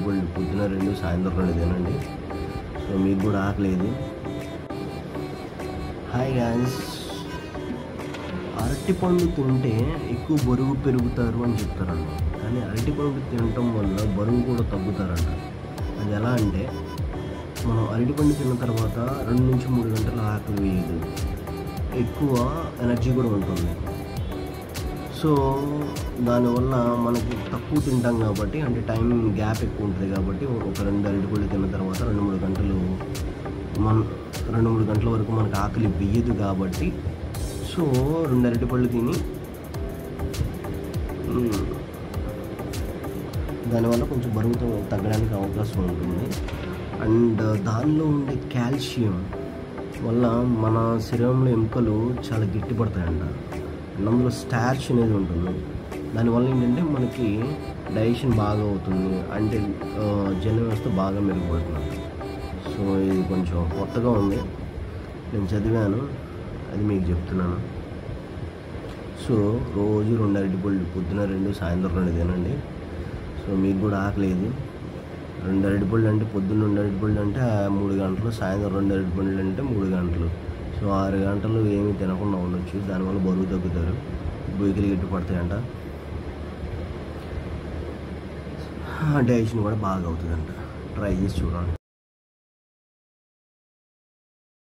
అరటిపళ్ళు పొద్దున రెండు సాయంత్రం రెండు తినండి సో మీకు కూడా ఆకలేదు హాయ్ గాయస్ అరటిపండు తింటే ఎక్కువ బరువు పెరుగుతారు అని చెప్తారంట కానీ అరటిపండు తినటం వల్ల బరువు కూడా తగ్గుతారంట అది ఎలా అంటే మనం అరటిపండు తిన్న తర్వాత రెండు నుంచి మూడు గంటలు ఆకలి వేయదు ఎక్కువ ఎనర్జీ కూడా ఉంటుంది సో దానివల్ల మనకి తక్కువ తింటాం కాబట్టి అంటే టైం గ్యాప్ ఎక్కువ ఉంటుంది కాబట్టి ఒక రెండు అరటిపళ్ళు తిన్న తర్వాత రెండు మూడు గంటలు మన రెండు మూడు గంటల వరకు మనకు ఆకలి వెయ్యదు కాబట్టి సో రెండు అరటిపళ్ళు తిని మ్, దానివల్ల కొంచెం బరువుతో తగ్గడానికి అవకాశం ఉంటుంది అండ్ దానిలో ఉండే కాల్షియం వల్ల మన శరీరంలో ఎముకలు చాలా గట్టిపడతాయంట అండ్ అందులో స్టార్చ్ అనేది ఉంటుంది దానివల్ల ఏంటంటే మనకి డైజెషన్ బాగా అవుతుంది అంటే ఆ, జన వ్యవస్థ బాగా మెరుగుపడుతుంది సో ఇది కొంచెం కొత్తగా ఉంది నేను చదివాను అది మీకు చెప్తున్నాను సో రోజు రెండు అరటిపళ్ళు పొద్దున రెండు సాయంత్రం రెండు తినండి సో మీకు కూడా ఆకలేదు రెండు అరటిపళ్ళు అంటే పొద్దున్న రెండు అరటిపళ్ళు అంటే ఆ మూడు గంటలు సాయంత్రం రెండు అరటిపళ్ళు అంటే మూడు గంటలు సో ఆరు గంటలు ఏమీ తినకుండా ఉండొచ్చు దానివల్ల బరువు తగ్గుతారు బొయ్యికలు గట్టి పడతాయంట డైజెషన్ కూడా బాగా అవుతుందంట ట్రై చేసి చూడండి